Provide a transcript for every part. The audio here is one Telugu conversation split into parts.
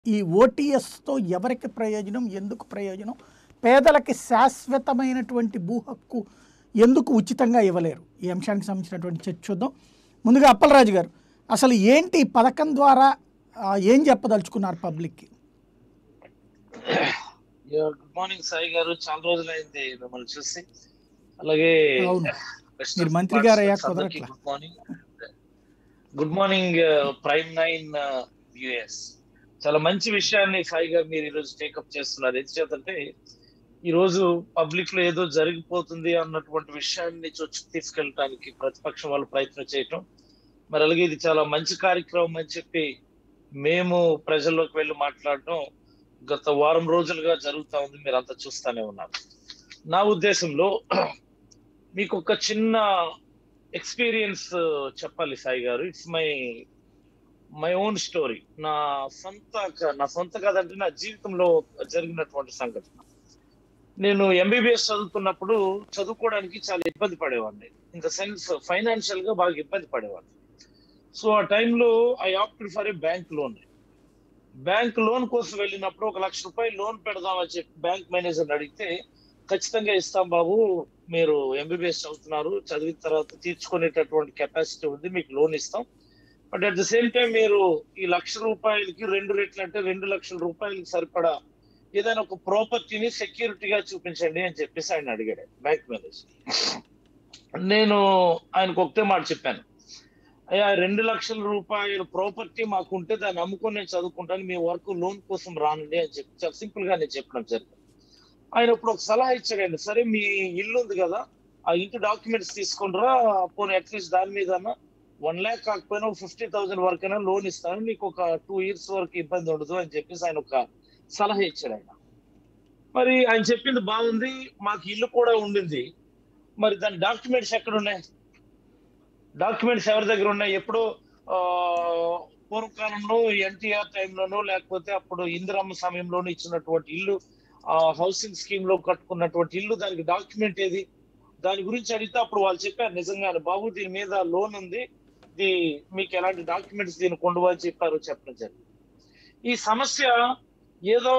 ఈ ఓటీఎస్తో ఎవరికి ప్రయోజనం ఎందుకు ప్రయోజనం పేదలకి శాశ్వతమైనటువంటి భూ హక్కు ఎందుకు ఉచితంగా ఇవ్వలేరు ఈ అంశానికి సంబంధించినటువంటి చర్చ చూద్దాం ముందుగా అప్పలరాజు గారు అసలు ఏంటి ఈ పథకం ద్వారా ఆ, ఏం చెప్పదలుచుకున్నారు పబ్లిక్కి గుడ్ మార్నింగ్ సాయి గారు చాలా రోజులైంది మిమ్మల్ని చూసి అలాగే అవును. మీరు మంత్రి గారు అయ్యాక కుదరట్లా. Good morning good morning prime nine news చాలా మంచి విషయాన్ని సాయి గారు మీరు ఈరోజు టేకప్ చేస్తున్నారు ఎందుచేతంటే ఈ రోజు పబ్లిక్ లో ఏదో జరిగిపోతుంది అన్నటువంటి విషయాన్ని చొచ్చి తీసుకెళ్ళడానికి ప్రతిపక్షం వాళ్ళు ప్రయత్నం చేయటం మరి అలాగే ఇది చాలా మంచి కార్యక్రమం అని చెప్పి మేము ప్రజల్లోకి వెళ్ళి మాట్లాడటం గత వారం రోజులుగా జరుగుతా ఉంది మీరు అంతా చూస్తానే ఉన్నారు నా ఉద్దేశంలో మీకు ఒక చిన్న ఎక్స్పీరియన్స్ చెప్పాలి సాయి గారు it's my my own story నా సొంత క- నా సొంత కథ అంటే నా జీవితంలో జరిగినటువంటి సంఘటన నేను ఎంబీబీఎస్ చదువుతున్నప్పుడు చదువుకోవడానికి చాలా ఇబ్బంది పడేవాడిని ఇన్ ద సెన్స్ ఫైనాన్షియల్ గా బాగా ఇబ్బంది పడేవాడిని సో ఆ టైంలో I opted for a bank loan bank loan కోసం వెళ్ళినప్పుడు ఒక లక్ష రూపాయలు లోన్ పెడదామని చెప్పి బ్యాంక్ మేనేజర్ అడిగితే ఖచ్చితంగా ఇస్తాం బాబు మీరు ఎంబీబీఎస్ చదువుతున్నారు చదివిన తర్వాత తీర్చుకునేటటువంటి కెపాసిటీ ఉంది మీకు లోన్ ఇస్తాం but at the same time మీరు ఈ లక్ష రూపాయలకి రెండు రెట్లు అంటే రెండు లక్షల రూపాయలకి సరిపడా ఏదైనా ఒక ప్రాపర్టీని సెక్యూరిటీగా చూపించండి అని చెప్పేసి ఆయన అడిగాడు బ్యాంక్ మేనేజర్ నేను ఆయనకు ఒకటే మాట చెప్పాను అయ్యా రెండు లక్షల రూపాయల ప్రాపర్టీ మాకుంటే దాన్ని అమ్ముకొని నేను చదువుకుంటాను మీ వరకు లోన్ కోసం రానండి అని చెప్పి చాలా సింపుల్ గా నేను చెప్పడం జరిగింది ఆయన ఇప్పుడు ఒక సలహా ఇచ్చాడండి సరే మీ ఇల్లు ఉంది కదా ఆ ఇంటి డాక్యుమెంట్స్ తీసుకుంటారా పోనీ అట్లీస్ట్ దాని మీద వన్ ల్యాక్ కాకపోయినా ఫిఫ్టీ థౌసండ్ వరకైనా లోన్ ఇస్తాను నీకు ఒక టూ ఇయర్స్ వరకు ఇబ్బంది ఉండదు అని చెప్పేసి ఆయన ఒక సలహా ఇచ్చాడు ఆయన మరి ఆయన చెప్పింది బాగుంది మాకు ఇల్లు కూడా ఉండింది మరి దాని డాక్యుమెంట్స్ ఎక్కడ ఉన్నాయి డాక్యుమెంట్స్ ఎవరి దగ్గర ఉన్నాయి ఎప్పుడో ఆ, పూర్వకాలంలో ఎన్టీఆర్ టైంలోనో లేకపోతే అప్పుడు ఇందిరమ్మ సమయంలోనూ ఇచ్చినటువంటి ఇల్లు ఆ హౌసింగ్ స్కీమ్ లో కట్టుకున్నటువంటి ఇల్లు దానికి డాక్యుమెంట్ ఏది దాని గురించి అడిగితే అప్పుడు వాళ్ళు చెప్పారు నిజంగానే బాబు దీని మీద లోన్ ఉంది ఇది మీకు ఎలాంటి డాక్యుమెంట్స్ దీన్ని కొండు అని చెప్పారు చెప్పడం జరిగింది ఈ సమస్య ఏదో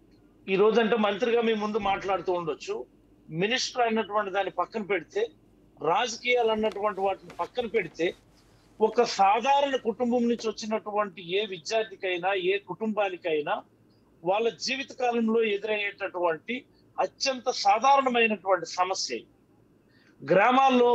ఈ రోజంటే మంత్రిగా మీ ముందు మాట్లాడుతూ ఉండొచ్చు మినిస్టర్ అయినటువంటి దాన్ని పక్కన పెడితే రాజకీయాలు అన్నటువంటి వాటిని పక్కన పెడితే ఒక సాధారణ కుటుంబం నుంచి వచ్చినటువంటి ఏ విద్యార్థికైనా ఏ కుటుంబానికైనా వాళ్ళ జీవిత కాలంలో ఎదురయ్యేటటువంటి అత్యంత సాధారణమైనటువంటి సమస్య ఇది. గ్రామాల్లో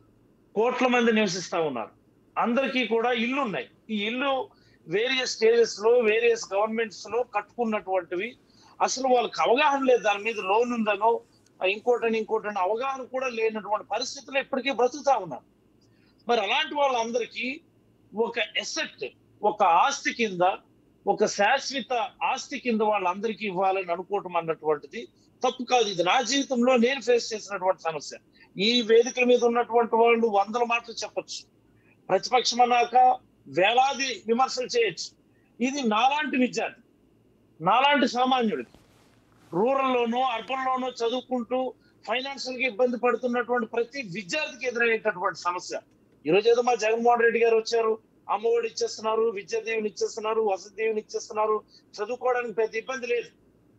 కోట్ల మంది నివసిస్తా ఉన్నారు అందరికీ కూడా ఇల్లు ఉన్నాయి ఈ ఇల్లు వేరియస్ స్టేజెస్ లో వేరియస్ గవర్నమెంట్స్ లో కట్టుకున్నటువంటివి అసలు వాళ్ళకి అవగాహన లేదు దాని మీద లోన్ ఉందనో ఆ ఇంకోటని ఇంకోటని అవగాహన కూడా లేనటువంటి పరిస్థితుల్లో ఇప్పటికీ బ్రతుకుతా ఉన్నారు మరి అలాంటి వాళ్ళందరికీ ఒక ఎసెట్ ఒక ఆస్తి కింద ఒక శాశ్వత ఆస్తి కింద వాళ్ళందరికీ ఇవ్వాలని అనుకోవటం అన్నటువంటిది తప్పు కాదు ఇది నా జీవితంలో నేను ఫేస్ చేసినటువంటి సమస్య ఈ వేదికల మీద ఉన్నటువంటి వాళ్ళు వందల మాటలు చెప్పొచ్చు ప్రతిపక్షం అన్నాక వేలాది విమర్శలు చేయొచ్చు ఇది నాలాంటి విద్యార్థి నాలాంటి సామాన్యుడికి రూరల్లోనో అర్బన్లోనో చదువుకుంటూ ఫైనాన్షియల్ గా ఇబ్బంది పడుతున్నటువంటి ప్రతి విద్యార్థికి ఎదురయ్యేటటువంటి సమస్య ఈ రోజు ఏదో మా జగన్మోహన్ రెడ్డి గారు వచ్చారు అమ్మఒడి ఇచ్చేస్తున్నారు విద్యా దీవెని ఇచ్చేస్తున్నారు వసతి దీవెని ఇచ్చేస్తున్నారు చదువుకోవడానికి పెద్ద ఇబ్బంది లేదు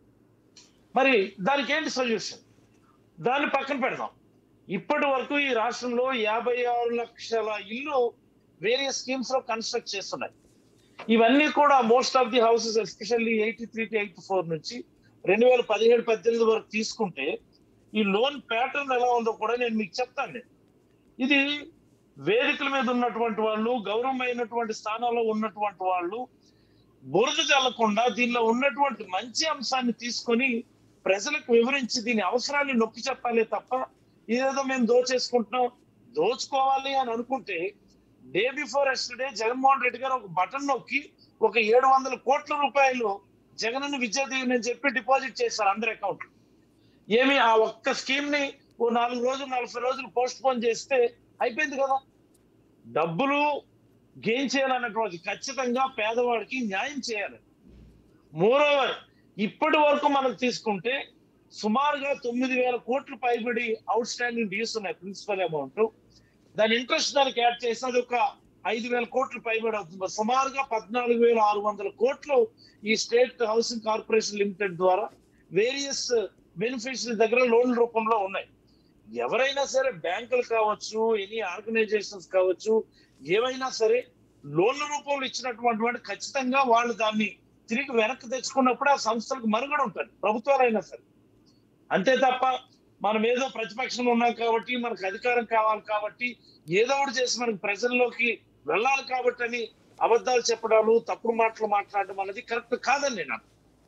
మరి దానికి ఏంటి సొల్యూషన్ దాన్ని పక్కన పెడదాం ఇప్పటి వరకు ఈ రాష్ట్రంలో యాభై ఆరు లక్షల ఇల్లు వేరియస్ స్కీమ్స్ లో కన్స్ట్రక్ట్ చేస్తున్నాయి ఇవన్నీ కూడా most of the houses especially eighty three to eighty four నుంచి రెండు వేల పదిహేడు పద్దెనిమిది వరకు తీసుకుంటే ఈ లోన్ ప్యాటర్న్ ఎలా ఉందో కూడా నేను మీకు చెప్తాను నేను. ఇది వేదికల మీద ఉన్నటువంటి వాళ్ళు గౌరవమైనటువంటి స్థానాల్లో ఉన్నటువంటి వాళ్ళు బురద చల్లకుండా దీనిలో ఉన్నటువంటి మంచి అంశాన్ని తీసుకొని ప్రజలకు వివరించి దీని అవసరాన్ని నొక్కి చెప్పాలి తప్ప ఇదేదో మేము దోచేసుకుంటున్నాం దోచుకోవాలి అని అనుకుంటే day before yesterday Jaganmohan Reddy గారు ఒక బటన్ నొక్కి ఒక ఏడు వందల కోట్ల రూపాయలు జగనన్న విద్యా దీవెని అని చెప్పి డిపాజిట్ చేశారు అందరి అకౌంట్ ఏమి ఆ ఒక్క స్కీమ్ ని ఓ నాలుగు రోజులు నలభై రోజులు పోస్ట్ పోన్ చేస్తే అయిపోయింది కదా డబ్బులు గెయిన్ చేయాలన్నటువంటి ఖచ్చితంగా పేదవాడికి న్యాయం చేయాలి మోరోవర్ ఇప్పటి వరకు మనం తీసుకుంటే సుమారుగా తొమ్మిది వేల కోట్లు పైబడి అవుట్ స్టాండింగ్ డ్యూస్ ఉన్నాయి ప్రిన్సిపల్ అమౌంట్ దాని ఇంట్రెస్ట్ దానికి యాడ్ చేసి అది ఒక ఐదు వేల కోట్లు పైబడి అవుతుంది సుమారుగా పద్నాలుగు వేల ఆరు వందల కోట్లు ఈ స్టేట్ హౌసింగ్ కార్పొరేషన్ లిమిటెడ్ ద్వారా వేరియస్ బెనిఫిషరీ దగ్గర లోన్ రూపంలో ఉన్నాయి ఎవరైనా సరే బ్యాంకులు కావచ్చు ఎనీ ఆర్గనైజేషన్స్ కావచ్చు ఏవైనా సరే లోన్ల రూపంలో ఇచ్చినటువంటి వాడు ఖచ్చితంగా వాళ్ళు దాన్ని తిరిగి వెనక్కి తెచ్చుకున్నప్పుడు ఆ సంస్థలకు మనుగడ ఉంటుంది ప్రభుత్వాలైనా సరే అంతే తప్ప మనం ఏదో ప్రతిపక్షం ఉన్నాం కాబట్టి మనకు అధికారం కావాలి కాబట్టి ఏదో ఒకటి చేసి మనకి ప్రజల్లోకి వెళ్ళాలి కాబట్టి అని అబద్ధాలు చెప్పడాలు తప్పుడు మాటలు మాట్లాడడం అనేది కరెక్ట్ కాదండి నాకు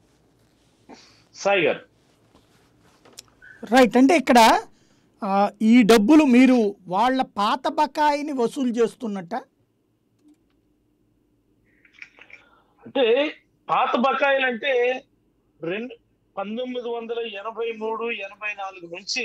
సాయి గారు రైట్ అంటే ఇక్కడ ఆ, ఈ డబ్బులు మీరు వాళ్ళ పాత బకాయిని వసూలు చేస్తున్నట్ట అంటే పాత బకాయిలు అంటే రెండు పంతొమ్మిది వందల ఎనభై మూడు ఎనభై నాలుగు నుంచి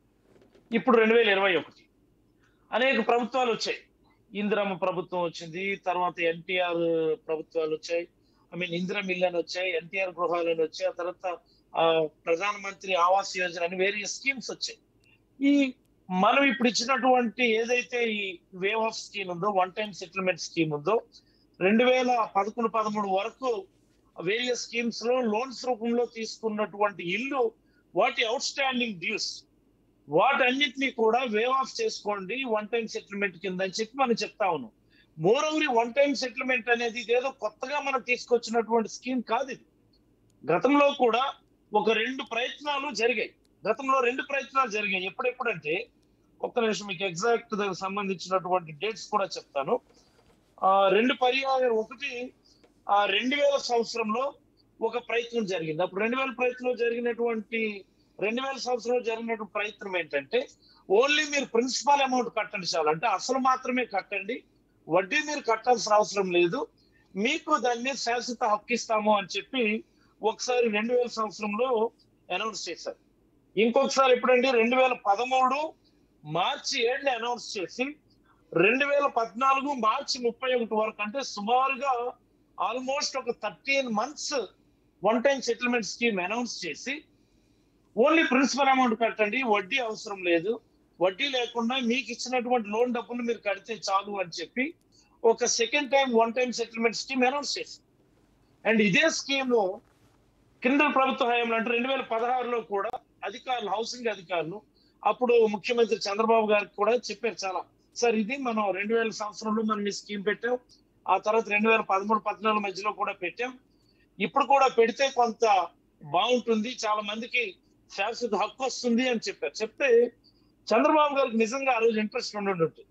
ఇప్పుడు రెండు వేల ఇరవై ఒకటి అనేక ప్రభుత్వాలు వచ్చాయి ఇందిరమ్మ ప్రభుత్వం వచ్చింది తర్వాత ఎన్టీఆర్ ప్రభుత్వాలు వచ్చాయి ఐ మీన్ ఇందిరా మిల్ అని వచ్చాయి ఎన్టీఆర్ గృహాలు అని వచ్చాయి ఆ తర్వాత ఆ, ప్రధానమంత్రి ఆవాస్ యోజన అని వేరే స్కీమ్స్ వచ్చాయి ఈ మనం ఇప్పుడు ఇచ్చినటువంటి ఏదైతే ఈ వేవ్ ఆఫ్ స్కీమ్ ఉందో వన్ టైం సెటిల్మెంట్ స్కీమ్ ఉందో రెండు వేల పదకొండు పదమూడు వరకు వేరియస్ స్కీమ్స్ లో లోన్స్ రూపంలో తీసుకున్నటువంటి ఇల్లు వాటి అవుట్ స్టాండింగ్ డ్యూస్ వాటన్నిటిని కూడా వేవ్ ఆఫ్ చేసుకోండి వన్ టైం సెటిల్మెంట్ కింద అని చెప్పి మనం చెప్తా ఉన్నాం moreover one time settlement అనేది ఇదేదో కొత్తగా మనం తీసుకొచ్చినటువంటి స్కీమ్ కాదు ఇది గతంలో కూడా ఒక రెండు ప్రయత్నాలు జరిగాయి గతంలో రెండు ప్రయత్నాలు జరిగాయి ఎప్పుడెప్పుడంటే ఒక్క నిమిషం మీకు ఎగ్జాక్ట్ దానికి సంబంధించినటువంటి డేట్స్ కూడా చెప్తాను ఆ రెండు పర్యాయం ఒకటి ఆ రెండు వేల సంవత్సరంలో ఒక ప్రయత్నం జరిగింది అప్పుడు రెండు వేల ప్రయత్నంలో జరిగినటువంటి రెండు వేల సంవత్సరంలో జరిగినటువంటి ప్రయత్నం ఏంటంటే ఓన్లీ మీరు ప్రిన్సిపల్ అమౌంట్ కట్టండి చాలు అంటే అసలు మాత్రమే కట్టండి వడ్డీ మీరు కట్టాల్సిన అవసరం లేదు మీకు దాన్ని శాశ్వత హక్కు ఇస్తాము అని చెప్పి ఒకసారి రెండు వేల సంవత్సరంలో అనౌన్స్ చేశారు ఇంకొకసారి ఎప్పుడండి రెండు వేల పదమూడు మార్చి ఏడుని అనౌన్స్ చేసి రెండు వేల పద్నాలుగు మార్చి ముప్పై ఒకటి వరకు అంటే సుమారుగా ఆల్మోస్ట్ ఒక thirteen months one time settlement scheme announce చేసి ఓన్లీ ప్రిన్సిపల్ అమౌంట్ కట్టండి వడ్డీ అవసరం లేదు వడ్డీ లేకుండా మీకు ఇచ్చినటువంటి లోన్ డబ్బులు మీరు కడితే చాలు అని చెప్పి ఒక second time one time settlement scheme announce చేసి అండ్ ఇదే స్కీమ్ కేంద్ర ప్రభుత్వ హయాంలో అంటే రెండు వేల పదహారులో కూడా అధికారులు హౌసింగ్ అధికారులు అప్పుడు ముఖ్యమంత్రి చంద్రబాబు గారికి కూడా చెప్పారు చాలా సార్ ఇది మనం రెండు వేల సంవత్సరంలో మనం ఈ స్కీమ్ పెట్టాం ఆ తర్వాత రెండు వేల పదమూడు పద్నాలుగు మధ్యలో కూడా పెట్టాం ఇప్పుడు కూడా పెడితే కొంత బాగుంటుంది చాలా మందికి శాశ్వత హక్కు వస్తుంది అని చెప్పారు చెప్తే చంద్రబాబు గారికి నిజంగా ఆ రోజు ఇంట్రెస్ట్ ఉండుంటుంది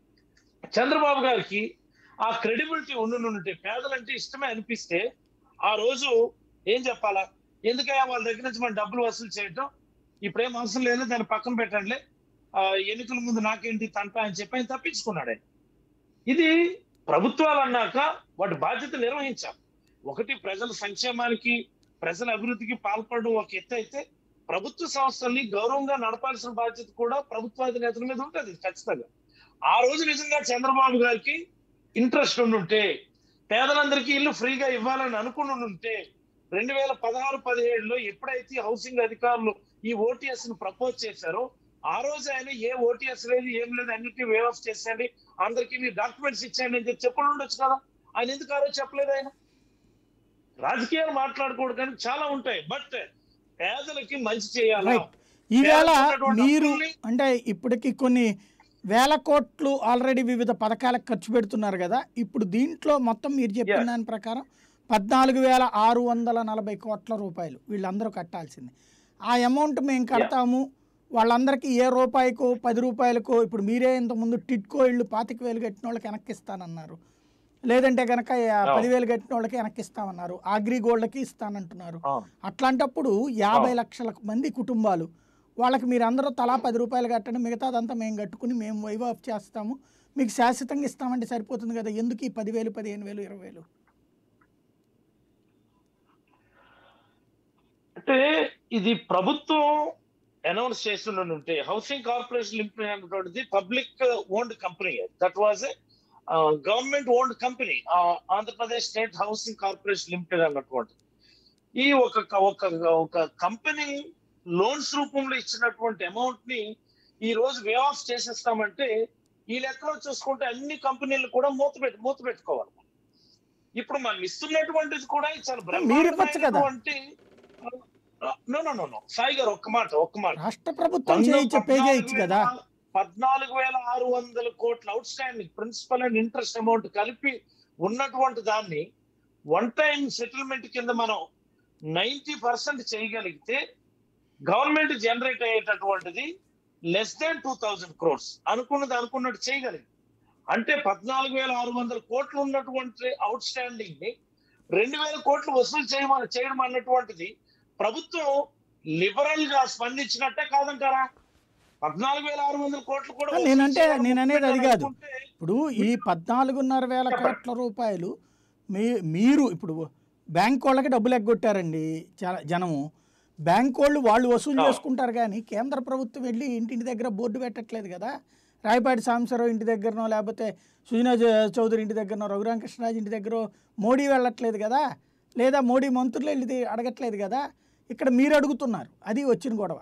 చంద్రబాబు గారికి ఆ క్రెడిబిలిటీ ఉండుంటే పేదలంటే ఇష్టమే అనిపిస్తే ఆ రోజు ఏం చెప్పాలా ఎందుకయ్యా వాళ్ళ దగ్గర నుంచి మనం డబ్బులు వసూలు చేయటం ఇప్పుడేం అవసరం లేదు దాన్ని పక్కన పెట్టండిలే ఆ, ఎన్నికల ముందు నాకేంటి తంట అని చెప్పి ఆయన తప్పించుకున్నాడు ఆయన ఇది ప్రభుత్వాలు అన్నాక వాటి బాధ్యత నిర్వహించాలి ఒకటి ప్రజల సంక్షేమానికి ప్రజల అభివృద్ధికి పాల్పడడం ఒక ఎత్తు అయితే ప్రభుత్వ సంస్థల్ని గౌరవంగా నడపాల్సిన బాధ్యత కూడా ప్రభుత్వాధినేతల మీద ఉంటుంది ఖచ్చితంగా ఆ రోజు నిజంగా చంద్రబాబు గారికి ఇంట్రెస్ట్ ఉండుంటే పేదలందరికీ ఇల్లు ఫ్రీగా ఇవ్వాలని అనుకుని ఉంటే రెండు వేల పదహారు పదిహేడులో ఎప్పుడైతే హౌసింగ్ అధికారులు ఈ ఓటీఎస్ ను ప్రపోజ్ చేశారో ఆ రోజు ఆయన ఏ ఓటీఎస్ లేదు ఏం లేదు అన్నిటిని వేవ్ ఆఫ్ చేసేయండి అందరికీ మీరు డాక్యుమెంట్స్ ఇచ్చేయండి అని చెప్పి చెప్పడం ఉండొచ్చు కదా ఆయన ఎందుకు ఆ రోజు చెప్పలేదు ఆయన రాజకీయాలు మాట్లాడుకోవడం కానీ చాలా ఉంటాయి బట్ పేదలకి మంచి చేయాలా రైట్ ఈవేళ పేదలకు మీరు డబ్బుల్ని- అంటే ఇప్పటికి కొన్ని వేల కోట్లు ఆల్రెడీ వివిధ పథకాలకు ఖర్చు పెడుతున్నారు కదా ఇప్పుడు దీంట్లో మొత్తం మీరు చెప్పిన Yeah. దాని ప్రకారం పద్నాలుగు వేల ఆరు వందల నలభై కోట్ల రూపాయలు వీళ్ళందరూ కట్టాల్సింది ఆ అమౌంట్ మేము కడతాము వాళ్ళందరికీ ఏ రూపాయికో పది రూపాయలకో ఇప్పుడు మీరే ఇంతకుముందు టిట్కో ఇళ్ళు పాతిక వేలు కట్టిన వాళ్ళకి వెనక్కి ఇస్తానన్నారు లేదంటే కనుక అవును. పదివేలు కట్టిన వాళ్ళకి వెనక్కి ఇస్తామన్నారు అగ్రి గోల్డ్కి ఇస్తానంటున్నారు అవును. అట్లాంటప్పుడు యాభై అవును. లక్షల మంది కుటుంబాలు వాళ్ళకి మీరు అందరూ తలా పది రూపాయలు కట్టండి మిగతాదంతా మేము కట్టుకుని మేము వైవ్ ఆఫ్ చేస్తాము మీకు శాశ్వతంగా ఇస్తామంటే సరిపోతుంది కదా ఎందుకు ఈ పదివేలు పదిహేను వేలు ఇరవై వేలు అంటే ఇది ప్రభుత్వం అనౌన్స్ చేస్తుంటే హౌసింగ్ కార్పొరేషన్ లిమిటెడ్ అనేటువంటిది public owned company that was government owned company Andhra Pradesh state housing corporation limited అన్నటువంటి ఈ ఒక ఒక ఒక కంపెనీ లోన్స్ రూపంలో ఇచ్చినటువంటి అమౌంట్ ని ఈ రోజు వే ఆఫ్ చేసేస్తామంటే ఈ లెక్కలో చూసుకుంటే అన్ని కంపెనీలు కూడా మూత పెట్టి మూత పెట్టుకోవాలి ఇప్పుడు మనం ఇస్తున్నటువంటిది కూడా చాలా మీరు ఇవ్వచ్చు కదా. No no no no Sai గారు ఒక్క మాట ఒక్క మాట రాష్ట్ర ప్రభుత్వం చేయించే పే చేయొచ్చు కదా పద్నాలుగు వేల ఆరు వందల కోట్ల outstanding principal and interest amount కలిపి ఉన్నటువంటి దాన్ని వన్ టైం సెటిల్మెంట్ కింద మనం నైన్టీ పర్సెంట్ చేయగలిగితే గవర్నమెంట్ జనరేట్ అయ్యేటటువంటిది less than two thousand crores అనుకున్నది అనుకున్నట్టు చేయగలిగింది అంటే పద్నాలుగు వేల ఆరు వందల కోట్లు ఉన్నటువంటి అవుట్ స్టాండింగ్ ని రెండు వేల కోట్లు వసూలు చేయమని చేయడం అన్నటువంటిది ప్రభుత్వం లిబరల్ గా స్పందించినట్టే కాదంటారా పద్నాలుగు వేల ఆరు వందల కోట్లు కూడా వసూలు నేనంటే చేయాలని నేను అనేది అది కాదు. అనుకుంటే ఇప్పుడు ఈ పద్నాలుగున్నర వేల చెప్పండి. కోట్ల రూపాయలు మీ మీరు ఇప్పుడు బ్యాంక్ వాళ్ళకి డబ్బులు ఎగ్గొట్టారండి చాలా జనము బ్యాంక్ వాళ్ళు వాళ్ళు వసూలు ఆ. చేసుకుంటారు కానీ కేంద్ర ప్రభుత్వం వెళ్ళి ఇంటింటి దగ్గర బోర్డు పెట్టట్లేదు కదా రాయపాటి సాంబశివరావు ఇంటి దగ్గరనో లేకపోతే సుజనా చౌ- చౌదరి ఇంటి దగ్గరనో రఘురామకృష్ణరాజు ఇంటి దగ్గర మోడీ వెళ్ళట్లేదు కదా లేదా మోడీ మంత్రులు వెళ్ళి అడగట్లేదు కదా ఇక్కడ మీరు అడుగుతున్నారు అది వచ్చిన గొడవ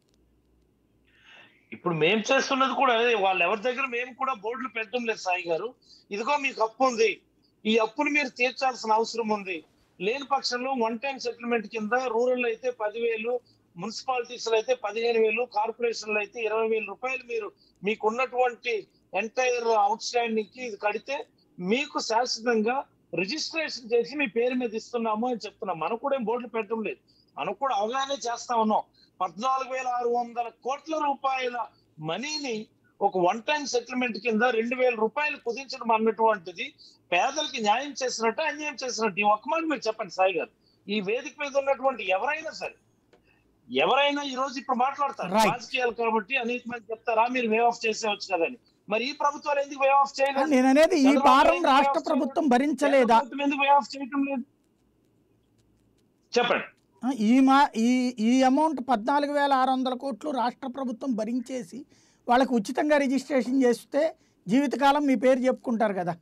ఇప్పుడు మేము చేస్తున్నది కూడా అదే వాళ్ళ ఎవరి దగ్గర మేము కూడా బోర్డులు పెట్టడం లేదు సాయి గారు ఇదిగో మీకు అప్పు ఉంది ఈ అప్పును మీరు తీర్చాల్సిన అవసరం ఉంది లేని పక్షంలో వన్ టైం సెటిల్మెంట్ కింద రూరల్ అయితే పదివేలు మున్సిపాలిటీస్ అయితే పదిహేను వేలు కార్పొరేషన్లు అయితే ఇరవై వేల రూపాయలు మీరు మీకు ఉన్నటువంటి ఎంటైర్ అవుట్ స్టాండింగ్ కి ఇది కడితే మీకు శాశ్వతంగా రిజిస్ట్రేషన్ చేసి మీ పేరు మీద ఇస్తున్నాము అని చెప్తున్నాం మనం కూడా ఏం బోర్డులు పెట్టడం లేదు మనం కూడా అవగాహన చేస్తా ఉన్నాం పద్నాలుగు వేల ఆరు వందల కోట్ల రూపాయల మనీని ఒక వన్ టైం సెటిల్మెంట్ కింద రెండు వేల రూపాయలు కుదించడం అన్నటువంటిది పేదలకి న్యాయం చేసినట్టు అన్యాయం చేసినట్టు ఈ ఒక్క మాట మీరు చెప్పండి సాయి గారు ఈ వేదిక మీద ఉన్నటువంటి ఎవరైనా సరే ఎవరైనా ఈ రోజు ఇప్పుడు మాట్లాడతారు Right. రాజకీయాలు కాబట్టి అనేక మంది చెప్తారా మీరు వే ఆఫ్ చేసేవచ్చు కదని మరి ఈ ప్రభుత్వాలు ఎందుకు వే ఆఫ్ చేయలేదు నేను అనేది ఈ చంద్రబాబు భారం నాయుడు రాష్ట్ర వ్యవస్థ- ప్రభుత్వం భరించలేదా ప్రభుత్వం ఎందుకు వే ఆఫ్ చేయటం లేదు చెప్పండి ఆ, ఈ మా ఈ ఈ అమౌంట్ పద్నాలుగు వేల ఆరు వందల కోట్లు రాష్ట్ర ప్రభుత్వం భరించేసి వాళ్ళకి ఉచితంగా రిజిస్ట్రేషన్ చేస్తే జీవితకాలం మీ పేరు చెప్పుకుంటారు కదా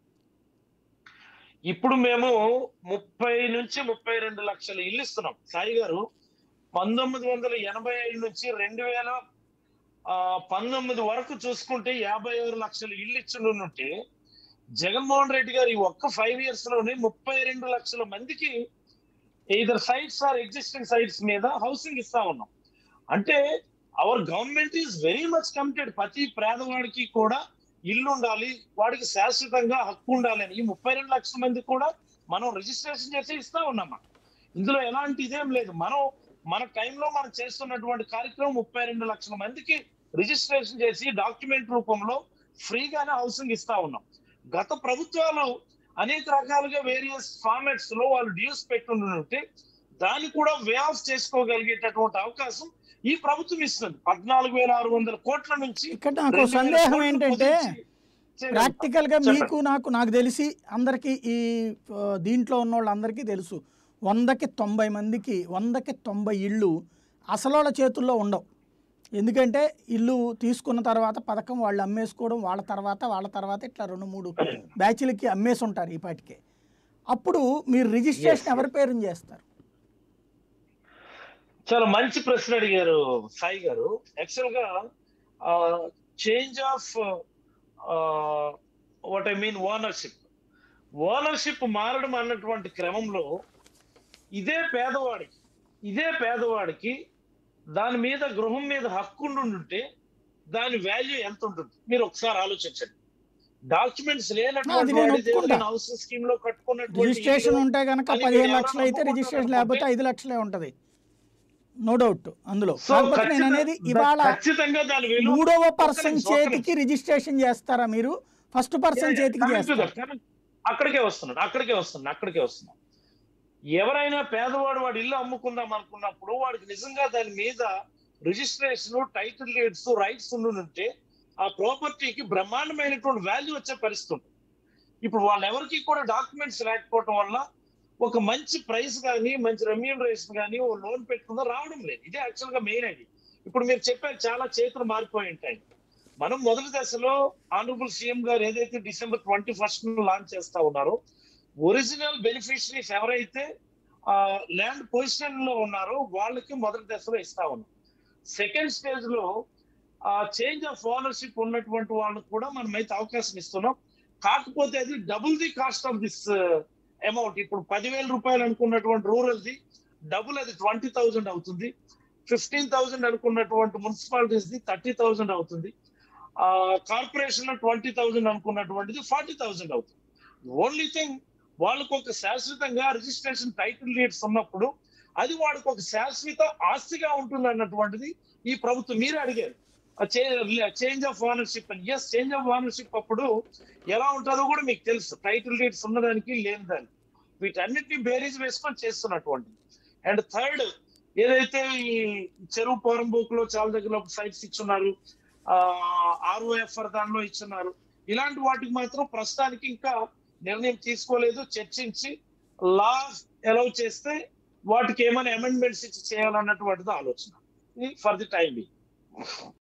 ఇప్పుడు మేము ముప్పై నుంచి ముప్పై రెండు లక్షల ఇల్లు ఇస్తున్నాం సాయి గారు పంతొమ్మిది వందల ఎనభై ఐదు నుంచి రెండు వేల ఆ, పంతొమ్మిది వరకు చూసుకుంటే యాభై ఆరు లక్షల ఇల్లు ఇచ్చిండుంటే జగన్మోహన్ రెడ్డి గారు ఈ ఒక్క ఫైవ్ ఇయర్స్ లోనే ముప్పై రెండు లక్షల మందికి either sites or existing sites మీద హౌసింగ్ ఇస్తా ఉన్నాం అంటే our government is very much committed ప్రతి పేదవాడికి కూడా ఇల్లు ఉండాలి వాడికి శాశ్వతంగా హక్కు ఉండాలి అని ఈ ముప్పై రెండు లక్షల మంది కూడా మనం రిజిస్ట్రేషన్ చేసి ఇస్తా ఉన్నామా ఇందులో ఎలాంటి ఇదేం లేదు మనం మన టైంలో మనం చేస్తున్నటువంటి కార్యక్రమం ముప్పై రెండు లక్షల మందికి రిజిస్ట్రేషన్ చేసి డాక్యుమెంట్ రూపంలో ఫ్రీగానే హౌసింగ్ ఇస్తా ఉన్నాం గత ప్రభుత్వాలు అనేక రకాలుగా వేరియస్ ఫార్మాట్స్ లో వాళ్ళు డ్యూస్ పెట్టుంటే దాన్ని కూడా వే ఆఫ్ చేసుకోగలిగేటటువంటి అవకాశం ఈ ప్రభుత్వం ఇస్తుంది పద్నాలుగు వేల ఆరు వందల కోట్ల నుంచి ఇక్కడ నాకు రెండు వేల సందేహం కోట్లు ఏంటంటే కుదించి చేయగలుగుతాం. ప్రాక్టికల్గా చెప్పండి. మీకు నాకు నాకు తెలిసి అందరికీ ఈ ఆ, దీంట్లో ఉన్న వాళ్ళందరికీ తెలుసు వందకి తొంభై మందికి వందకి తొంభై ఇళ్ళు అసలోళ్ళ చేతుల్లో ఉండవు ఎందుకంటే ఇల్లు తీసుకున్న తర్వాత పథకం వాళ్ళు అమ్మేసుకోవడం వాళ్ళ తర్వాత వాళ్ళ తర్వాత ఇట్లా రెండు మూడు బ్యాచ్లకి అమ్మేసి ఉంటారు ఈ పాటికే అప్పుడు మీరు రిజిస్ట్రేషన్ Yes, ఎవరి పేరుని చేస్తారు చాలా మంచి ప్రశ్న అడిగారు సాయి గారు యాక్చువల్ గా change of what I mean ownership ownership మారడం అన్నటువంటి క్రమంలో ఇదే పేదవాడికి ఇదే పేదవాడికి దాని మీద గృహం మీద హక్కు ఉంటే దాని వాల్యూ ఎంత ఉంటుంది మీరు ఒకసారి ఆలోచించండి డాక్యుమెంట్స్ అది లేనటువంటి నేను వాడి ఒప్పుకుంటా. హౌస్ స్కీమ్ లో కట్టుకున్నటువంటి రిజిస్ట్రేషన్ ఇల్లు ఉంటే కనుక అని పదిహేను ఎవరైనా లక్షలు అయితే రిజిస్ట్రేషన్ ఒప్పుకుంటారు లేకపోతే ఐదు లక్షలే ఉంటుంది నో డౌట్ అందులో సో కాకపోతే నేను ఖచ్చితంగా- అనేది ఇవాళ ఖచ్చితంగా దాని విలువ మూడవ ఒక్క పర్సన్ నిమిషం, ఒక్క చేతికి రిజిస్ట్రేషన్ చేస్తారా మీరు ఫస్ట్ పర్సన్ Yeah, yeah, చేతికి coming to చేస్తారా that, coming- అక్కడికే వస్తున్నాడు అక్కడికే వస్తున్నాడు అక్కడికే వస్తున్నాడు ఎవరైనా పేదవాడు వాడు ఇల్లు అమ్ముకుందాం అనుకున్నప్పుడు వాడికి నిజంగా దాని మీద రిజిస్ట్రేషన్ టైటిల్ రేట్స్ రైట్స్ ఉంటే ఆ ప్రాపర్టీకి బ్రహ్మాండమైనటువంటి వాల్యూ వచ్చే పరిస్థితి ఉంటుంది ఇప్పుడు వాళ్ళెవరికి కూడా డాక్యుమెంట్స్ లేకపోవడం వల్ల ఒక మంచి ప్రైస్ కానీ మంచి రెమ్యూనరేషన్ కానీ ఓ లోన్ పెట్టుకుందా రావడం లేదు ఇదే యాక్చువల్ గా మెయిన్ అది ఇప్పుడు మీరు చెప్పారు చాలా చేతులు మారిపోయి ఉంటాయి మనం మొదటి దశలో ఆనరబుల్ సీఎం గారు ఏదైతే డిసెంబర్ ట్వంటీ ఫస్ట్ లాంచ్ చేస్తా ఉన్నారో ఒరిజినల్ బెనిఫిషరీస్ ఎవరైతే ల్యాండ్ పొజిషన్ లో ఉన్నారో వాళ్ళకి మొదటి దశలో ఇస్తా ఉన్నాం సెకండ్ స్టేజ్ లో ఆ చేంజ్ ఆఫ్ ఓనర్షిప్ ఉన్నటువంటి వాళ్ళకు కూడా మనం అయితే అవకాశం ఇస్తున్నాం కాకపోతే అది double the cost of this amount ఇప్పుడు పదివేల రూపాయలు అనుకున్నటువంటి రూరల్ ది డబుల్ అది ట్వంటీ థౌజండ్ అవుతుంది ఫిఫ్టీన్ థౌజండ్ అనుకున్నటువంటి మున్సిపాలిటీస్ ది థర్టీ థౌజండ్ అవుతుంది ఆ కార్పొరేషన్ లో ట్వంటీ థౌజండ్ అనుకున్నటువంటిది ఫార్టీ థౌజండ్ అవుతుంది ఓన్లీ థింగ్ వాళ్ళకు ఒక శాశ్వతంగా రిజిస్ట్రేషన్ టైటిల్ లీడ్స్ ఉన్నప్పుడు అది వాడికి ఒక శాశ్వత ఆస్తిగా ఉంటుంది అన్నటువంటిది ఈ ప్రభుత్వం మీరే అడిగారు చేంజ్ ఆఫ్ ఓనర్షిప్ అని ఎస్ చేంజ్ ఆఫ్ ఓనర్షిప్ అప్పుడు ఎలా ఉంటుందో కూడా మీకు తెలుసు టైటిల్ లీడ్స్ ఉన్నదానికి లేని దానికి వీటన్నిటిని బేరీజ్ వేసుకొని చేస్తున్నటువంటిది అండ్ థర్డ్ ఏదైతే ఈ చెరువు పోరంబోక్ లో చాలా దగ్గర సైట్స్ ఇచ్చున్నారు ఆర్ఓఎఫ్ఆర్ దానిలో ఇచ్చున్నారు ఇలాంటి వాటికి మాత్రం ప్రస్తుతానికి ఇంకా నిర్ణయం తీసుకోలేదు చర్చించి లా అలౌ చేస్తే వాటికి ఏమైనా అమెండ్మెంట్స్ ఇచ్చి చేయాలన్నటువంటిది ఆలోచన ఫర్ ది టైం బి